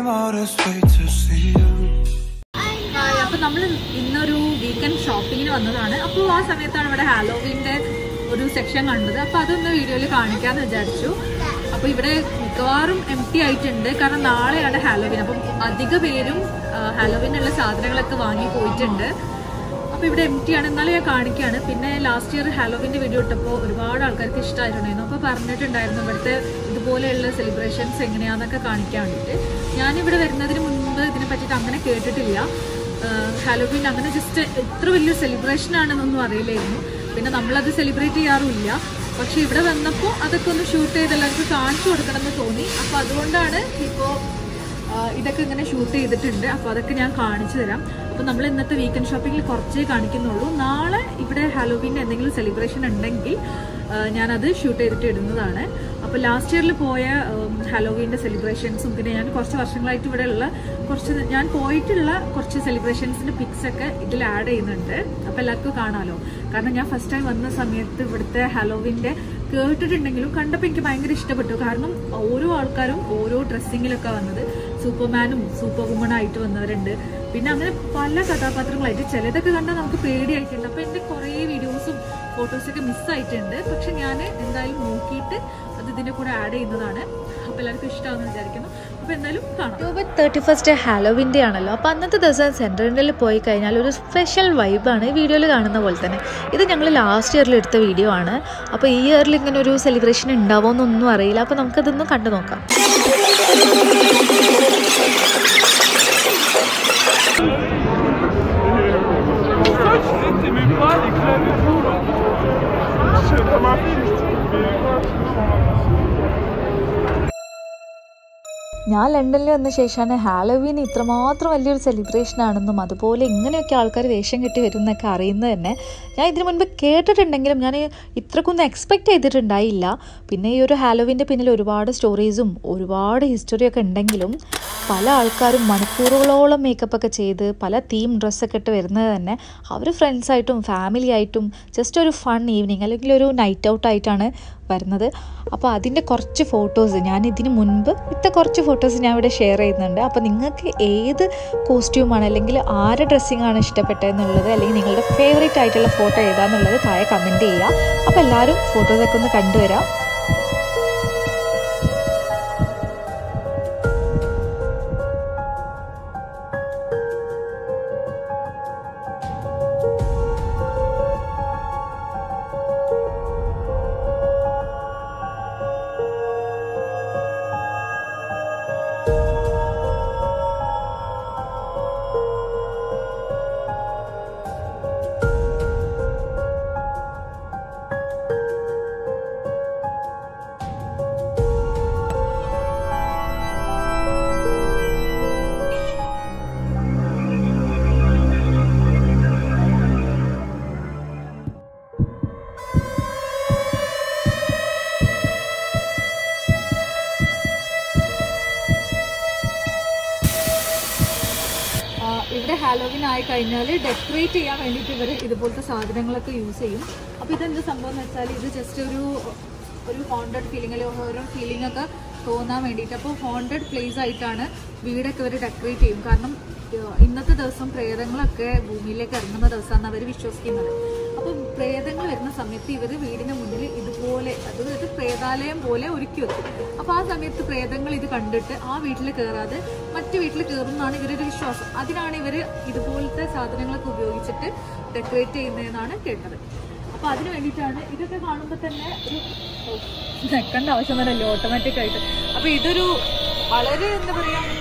came all this way to see you. Hi അപ്പൊ നമ്മൾ ഇന്നൊരു വീക്കെൻഡ് ഷോപ്പിങ്ങിന് വന്നതാണ് അപ്പോൾ ആ സമയത്താണ് ഇവിടെ ഹാലോവിന്റെ ഒരു സെക്ഷൻ കണ്ടത് അപ്പൊ അതൊന്ന് വീഡിയോയിൽ കാണിക്കാന്ന് വിചാരിച്ചു അപ്പൊ ഇവിടെ മിക്കവാറും എം ടി ആയിട്ടുണ്ട് കാരണം നാളെയാണ് ഹാലോവിൻ അപ്പം അധിക പേരും ഹാലോവിനുള്ള സാധനങ്ങളൊക്കെ വാങ്ങി പോയിട്ടുണ്ട് അപ്പൊ ഇവിടെ എം ടി ആണ് എന്നാലും ഞാൻ കാണിക്കുകയാണ് പിന്നെ ലാസ്റ്റ് ഇയർ ഹാലോവിന്റെ വീഡിയോ ഇട്ടപ്പോൾ ഒരുപാട് ആൾക്കാർക്ക് ഇഷ്ടമായിട്ടുണ്ടായിരുന്നു അപ്പൊ പറഞ്ഞിട്ടുണ്ടായിരുന്നു ഇവിടുത്തെ ഇതുപോലെയുള്ള സെലിബ്രേഷൻസ് എങ്ങനെയാന്നൊക്കെ കാണിക്കാൻ വേണ്ടിയിട്ട് ഞാനിവിടെ വരുന്നതിന് മുൻപ് ഇതിനെ പറ്റിയിട്ട് അങ്ങനെ കേട്ടിട്ടില്ല ഹാലോവിൻ അങ്ങനെ ജസ്റ്റ് എത്ര വലിയ സെലിബ്രേഷൻ ആണെന്നൊന്നും അറിയില്ലായിരുന്നു പിന്നെ നമ്മളത് സെലിബ്രേറ്റ് ചെയ്യാറുമില്ല പക്ഷെ ഇവിടെ വന്നപ്പോൾ അതൊക്കെ ഒന്ന് ഷൂട്ട് ചെയ്ത് എല്ലാവർക്കും കാണിച്ചു കൊടുക്കണം എന്ന് തോന്നി അപ്പോൾ അതുകൊണ്ടാണ് ഇപ്പോൾ ഇതൊക്കെ ഇങ്ങനെ ഷൂട്ട് ചെയ്തിട്ടുണ്ട് അപ്പോൾ അതൊക്കെ ഞാൻ കാണിച്ചു തരാം അപ്പോൾ നമ്മൾ ഇന്നത്തെ വീക്കെൻഡ് ഷോപ്പിങ്ങിൽ കുറച്ചേ കാണിക്കുന്നുള്ളൂ നാളെ ഇവിടെ ഹാലോവിൻ്റെ എന്തെങ്കിലും സെലിബ്രേഷൻ ഉണ്ടെങ്കിൽ ആ, ഞാനത് ഷൂട്ട് ചെയ്തിട്ട് ഇടുന്നതാണ് അപ്പോൾ ലാസ്റ്റ് ഇയറിൽ പോയ ഹാലോവീൻ്റെ സെലിബ്രേഷൻസും പിന്നെ ഞാൻ കുറച്ച് വർഷങ്ങളായിട്ട് ഇവിടെ ഉള്ള കുറച്ച് ഞാൻ പോയിട്ടുള്ള കുറച്ച് സെലിബ്രേഷൻസിൻ്റെ പിക്സ് ഒക്കെ ഇതിൽ ആഡ് ചെയ്യുന്നുണ്ട് അപ്പോൾ എല്ലാവർക്കും കാണാമല്ലോ കാരണം ഞാൻ ഫസ്റ്റ് ടൈം വന്ന സമയത്ത് ഇവിടുത്തെ ഹാലോവിൻ്റെ കേട്ടിട്ടുണ്ടെങ്കിലും കണ്ടപ്പോൾ എനിക്ക് ഭയങ്കര ഇഷ്ടപ്പെട്ടു കാരണം ഓരോ ആൾക്കാരും ഓരോ ഡ്രസ്സിങ്ങിലൊക്കെ വന്നത് സൂപ്പർമാനും സൂപ്പർ വുമണായിട്ട് വന്നവരുണ്ട് പിന്നെ അങ്ങനെ പല കഥാപാത്രങ്ങളായിട്ട് ചിലതൊക്കെ കണ്ടാൽ നമുക്ക് പേടിയായിട്ടുണ്ട് അപ്പോൾ എൻ്റെ കുറേ വീഡിയോസും ഫോട്ടോസൊക്കെ മിസ്സായിട്ടുണ്ട് പക്ഷെ ഞാൻ എന്തായാലും നോക്കിയിട്ട് അത് ഇതിൻ്റെ കൂടെ ആഡ് ചെയ്യുന്നതാണ് അപ്പോൾ എല്ലാവർക്കും ഇഷ്ടമാണെന്ന് വിചാരിക്കുന്നു അപ്പോൾ എന്തായാലും കാണാം ഒക്ടോബർ തേർട്ടി ഫസ്റ്റ് ഹാലോവിൻ്റെ ആണല്ലോ അപ്പോൾ അന്നത്തെ ദിവസം സെൻട്രലിൽ പോയി കഴിഞ്ഞാൽ ഒരു സ്പെഷ്യൽ വൈബാണ് ഈ വീഡിയോയിൽ കാണുന്ന പോലെ തന്നെ ഇത് ഞങ്ങൾ ലാസ്റ്റ് ഇയറിൽ എടുത്ത വീഡിയോ ആണ് അപ്പോൾ ഈ ഇയറിൽ ഇങ്ങനെ ഒരു സെലിബ്രേഷൻ ഉണ്ടാവുമോ എന്നൊന്നും അറിയില്ല അപ്പോൾ നമുക്കതൊന്ന് കണ്ടു നോക്കാം C'était même pas les clubs et tout là. Je sais pas ma fille, mais moi je comprends. ഞാൻ ലണ്ടനിൽ വന്ന ശേഷമാണ് ഹാലോവീൻ ഇത്രമാത്രം വലിയൊരു സെലിബ്രേഷൻ ആണെന്നും അതുപോലെ ഇങ്ങനെയൊക്കെ ആൾക്കാർ വേഷം കെട്ടി വരും എന്നൊക്കെ അറിയുന്നത് തന്നെ ഞാൻ ഇതിനു മുൻപ് കേട്ടിട്ടുണ്ടെങ്കിലും ഞാൻ ഇത്രക്കൊന്നും എക്സ്പെക്റ്റ് ചെയ്തിട്ടുണ്ടായില്ല പിന്നെ ഈ ഒരു ഹാലോവിൻ്റെ പിന്നിൽ ഒരുപാട് സ്റ്റോറീസും ഒരുപാട് ഹിസ്റ്ററിയൊക്കെ ഉണ്ടെങ്കിലും പല ആൾക്കാരും മണിക്കൂറുകളോളം മേക്കപ്പ് ഒക്കെ ചെയ്ത് പല തീം ഡ്രസ്സൊക്കെ ഇട്ട് വരുന്നത് തന്നെ അവർ ഫ്രണ്ട്സായിട്ടും ഫാമിലി ആയിട്ടും ജസ്റ്റ് ഒരു ഫൺ ഈവനിങ് അല്ലെങ്കിൽ ഒരു നൈറ്റ് ഔട്ട് ആയിട്ടാണ് വരുന്നത് അപ്പോൾ അതിൻ്റെ കുറച്ച് ഫോട്ടോസ് ഞാൻ ഇതിന് മുൻപ് ഇത്ത കുറച്ച് ഫോട്ടോസ് ഞാൻ ഇവിടെ ഷെയർ ചെയ്യുന്നുണ്ട് അപ്പോൾ നിങ്ങൾക്ക് ഏത് കോസ്റ്റ്യൂമാണ് അല്ലെങ്കിൽ ആരുടെ ഡ്രസ്സിങ് ആണ് ഇഷ്ടപ്പെട്ടതെന്നുള്ളത് അല്ലെങ്കിൽ നിങ്ങളുടെ ഫേവറേറ്റ് ആയിട്ടുള്ള ഫോട്ടോ ഏതാണെന്നുള്ളത് താഴെ കമൻറ്റ് ചെയ്യുക അപ്പോൾ എല്ലാവരും ഫോട്ടോസൊക്കെ ഒന്ന് കണ്ടുവരാം ആ, ഇവിടെ ഹാലോവിൻ ആയി കഴിഞ്ഞാൽ ഡെക്കറേറ്റ് ചെയ്യാൻ വേണ്ടിയിട്ട് ഇവർ ഇതുപോലത്തെ സാധനങ്ങളൊക്കെ യൂസ് ചെയ്യും അപ്പോൾ ഇതെന്ത് സംഭവം എന്ന് വെച്ചാൽ ഇത് ജസ്റ്റ് ഒരു ഒരു ഹോണ്ടഡ് ഫീലിംഗ് അല്ലെങ്കിൽ ഓരോ ഫീലിംഗ് ഒക്കെ തോന്നാൻ വേണ്ടിയിട്ട് അപ്പോൾ ഹോണ്ടഡ് പ്ലേസ് ആയിട്ടാണ് വീടൊക്കെ ഇവർ ഡെക്കറേറ്റ് ചെയ്യും കാരണം ഏഹ്, ഇന്നത്തെ ദിവസം പ്രേതങ്ങളൊക്കെ ഭൂമിയിലേക്ക് ഇറങ്ങുന്ന ദിവസമാണ് അവർ വിശ്വസിക്കുന്നത് അപ്പോൾ പ്രേതങ്ങൾ വരുന്ന സമയത്ത് ഇവർ വീടിന് മുന്നിൽ ഇതുപോലെ അതായത് പ്രേതാലയം പോലെ ഒരുക്കി വെക്കും അപ്പോൾ ആ സമയത്ത് പ്രേതങ്ങൾ ഇത് കണ്ടിട്ട് ആ വീട്ടിൽ കയറാതെ മറ്റു വീട്ടിൽ കയറുന്നതാണ് ഇവരുടെ വിശ്വാസം അതിനാണ് ഇവർ ഇതുപോലത്തെ സാധനങ്ങളൊക്കെ ഉപയോഗിച്ചിട്ട് ഡെക്കറേറ്റ് ചെയ്യുന്നതെന്നാണ് കേട്ടത് അപ്പോൾ അതിന് വേണ്ടിയിട്ടാണ് ഇതൊക്കെ കാണുമ്പോൾ തന്നെ ഒരു നെക്കേണ്ട ആവശ്യം വരല്ലോ ഓട്ടോമാറ്റിക് ആയിട്ട് അപ്പോൾ ഇതൊരു വളരെ എന്താ പറയുക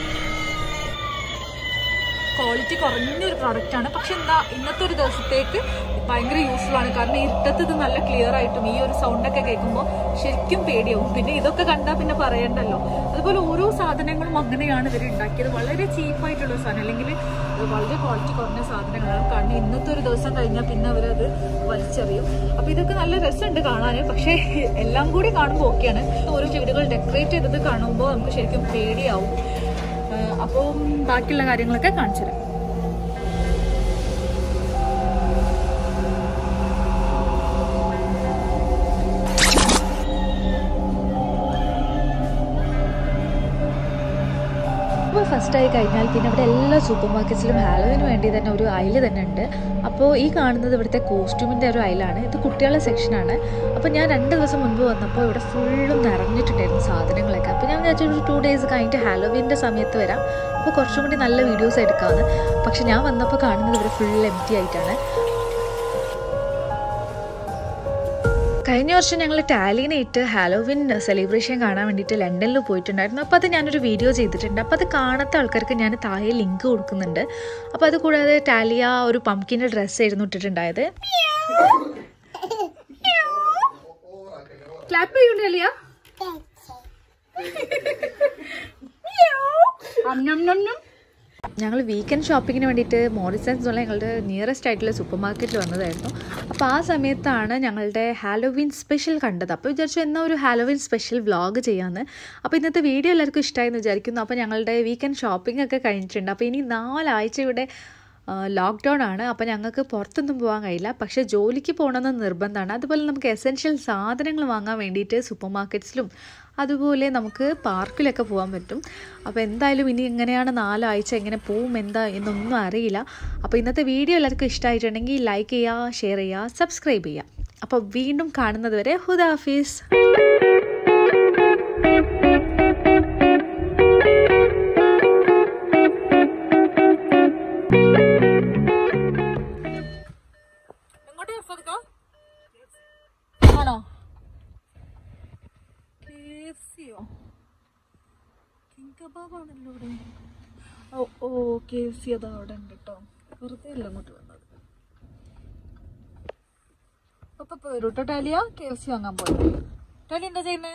ക്വാളിറ്റി കുറഞ്ഞൊരു പ്രോഡക്റ്റ് ആണ് പക്ഷെ എന്താ ഇന്നത്തെ ഒരു ദിവസത്തേക്ക് ഭയങ്കര യൂസ്ഫുൾ ആണ് കാരണം ഇരുട്ടത്ത് ഇത് നല്ല ക്ലിയർ ആയിട്ടും ഈ ഒരു സൗണ്ട് ഒക്കെ കേൾക്കുമ്പോൾ ശരിക്കും പേടിയാവും പിന്നെ ഇതൊക്കെ കണ്ടാൽ പിന്നെ പറയണ്ടല്ലോ അതുപോലെ ഓരോ സാധനങ്ങളും അങ്ങനെയാണ് ഇവർ ഉണ്ടാക്കിയത് വളരെ ചീപ്പായിട്ടുള്ള ഒരു സാധനം അല്ലെങ്കിൽ വളരെ ക്വാളിറ്റി കുറഞ്ഞ സാധനങ്ങളാണ് കാരണം ഇന്നത്തെ ഒരു ദിവസം കഴിഞ്ഞാൽ പിന്നെ അവരത് വലിച്ചെറിയും അപ്പൊ ഇതൊക്കെ നല്ല രസമുണ്ട് കാണാൻ പക്ഷേ എല്ലാം കൂടി കാണുമ്പോൾ ഓക്കെയാണ് ഓരോ വീടുകൾ ഡെക്കറേറ്റ് ചെയ്തത് കാണുമ്പോൾ നമുക്ക് ശരിക്കും പേടിയാവും ആഹ് അപ്പം ബാക്കിയുള്ള കാര്യങ്ങളൊക്കെ കാണിച്ചു തരാം ഫസ്റ്റ് ആയി കഴിഞ്ഞാൽ പിന്നെ ഇവിടെ എല്ലാ സൂപ്പർ മാർക്കറ്റ്സിലും ഹാലോവിന് വേണ്ടി തന്നെ ഒരു അയൽ തന്നെ ഉണ്ട് അപ്പോൾ ഈ കാണുന്നത് ഇവിടുത്തെ കോസ്റ്റ്യൂമിൻ്റെ ഒരു അയലാണ് ഇത് കുട്ടികളുടെ സെക്ഷനാണ് അപ്പോൾ ഞാൻ രണ്ട് ദിവസം മുൻപ് വന്നപ്പോൾ ഇവിടെ ഫുള്ളും നിറഞ്ഞിട്ടുണ്ടായിരുന്നു സാധനങ്ങളൊക്കെ അപ്പോൾ ഞാൻ വിചാരിച്ചു ഒരു ടു ഡേയ്സ് കഴിഞ്ഞിട്ട് ഹാലോവിൻ്റെ സമയത്ത് വരാം അപ്പോൾ കുറച്ചും കൂടി നല്ല വീഡിയോസ് എടുക്കാമെന്ന് പക്ഷെ ഞാൻ വന്നപ്പോൾ കാണുന്നത് ഇവിടെ ഫുൾ എം ടി ആയിട്ടാണ് കഴിഞ്ഞ വർഷം ഞങ്ങൾ ടാലിനായിട്ട് ഹാലോവിൻ സെലിബ്രേഷൻ കാണാൻ വേണ്ടിയിട്ട് ലണ്ടനിൽ പോയിട്ടുണ്ടായിരുന്നു അപ്പോൾ അത് ഞാനൊരു വീഡിയോ ചെയ്തിട്ടുണ്ട് അപ്പോൾ അത് കാണാത്ത ആൾക്കാർക്ക് ഞാൻ താഴെ ലിങ്ക് കൊടുക്കുന്നുണ്ട് അപ്പോൾ അത് കൂടാതെ ടാലിയ ഒരു പംകിൻ്റെ ഡ്രസ്സ് ആയിരുന്നു ഇട്ടിട്ടുണ്ടായത് ക്ലാപ്പ് ചെയ്യൂല അലിയ ഞങ്ങൾ വീക്കെൻഡ് ഷോപ്പിങ്ങിന് വേണ്ടിയിട്ട് മോറിസൺസ് എന്നുള്ള ഞങ്ങളുടെ നിയറസ്റ്റ് ആയിട്ടുള്ള സൂപ്പർ മാർക്കറ്റിൽ വന്നതായിരുന്നു അപ്പോൾ ആ സമയത്താണ് ഞങ്ങളുടെ ഹാലോവിൻ സ്പെഷ്യൽ കണ്ടത് അപ്പോൾ വിചാരിച്ചു എന്നാൽ ഒരു ഹാലോവിൻ സ്പെഷ്യൽ വ്ളോഗ് ചെയ്യാമെന്ന് അപ്പോൾ ഇന്നത്തെ വീഡിയോ എല്ലാവർക്കും ഇഷ്ടമായെന്ന് വിചാരിക്കുന്നു അപ്പോൾ ഞങ്ങളുടെ വീക്കെൻഡ് ഷോപ്പിംഗ് ഒക്കെ കഴിഞ്ഞിട്ടുണ്ട് അപ്പോൾ ഇനി നാലാഴ്ച ഇവിടെ ലോക്ക്ഡൗൺ ആണ് അപ്പോൾ ഞങ്ങൾക്ക് പുറത്തൊന്നും പോകാൻ കഴിയില്ല പക്ഷേ ജോലിക്ക് പോകണമെന്ന് നിർബന്ധമാണ് അതുപോലെ നമുക്ക് എസെൻഷ്യൽ സാധനങ്ങൾ വാങ്ങാൻ വേണ്ടിയിട്ട് സൂപ്പർ മാർക്കറ്റ്സിലും അതുപോലെ നമുക്ക് പാർക്കിലൊക്കെ പോകാൻ പറ്റും അപ്പോൾ എന്തായാലും ഇനി എങ്ങനെയാണ് നാലാഴ്ച എങ്ങനെ പോവും എന്താ എന്നൊന്നും അറിയില്ല അപ്പോൾ ഇന്നത്തെ വീഡിയോ എല്ലാവർക്കും ഇഷ്ടമായിട്ടുണ്ടെങ്കിൽ ലൈക്ക് ചെയ്യുക ഷെയർ ചെയ്യുക സബ്സ്ക്രൈബ് ചെയ്യുക അപ്പോൾ വീണ്ടും കാണുന്നത് വരെ ഹുദാഫീസ് എങ്ങോട്ട് എടുക്കാം ആണോ KFC-യോ? King kebab ആണല്ലോ ഇവിടെ. Oh oh K F C അതാ അവിടെ ഉണ്ട് കേട്ടോ വെറുതെ അല്ല അങ്ങോട്ട് വന്നത് അപ്പൊ ഇപ്പൊ വരൂ കേട്ടോ ടാലിയ കെ എഫ് സി വാങ്ങാൻ പോയി ടാലി എന്താ ചെയ്യുന്നേ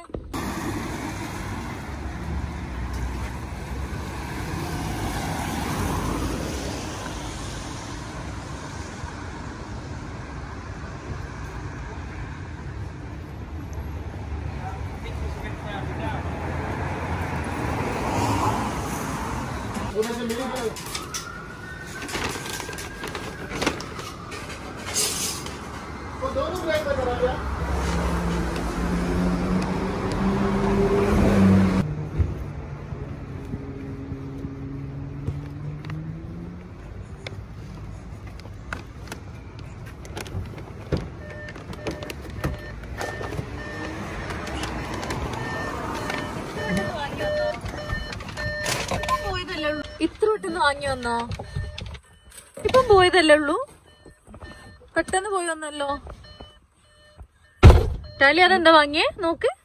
ഇത്ര പെട്ടെന്ന് വാങ്ങി വന്നോ ഇപ്പം പോയതല്ലേ ഉള്ളൂ പെട്ടെന്ന് പോയി വന്നല്ലോ ടാലി അതെന്താ വാങ്ങിയേ നോക്ക്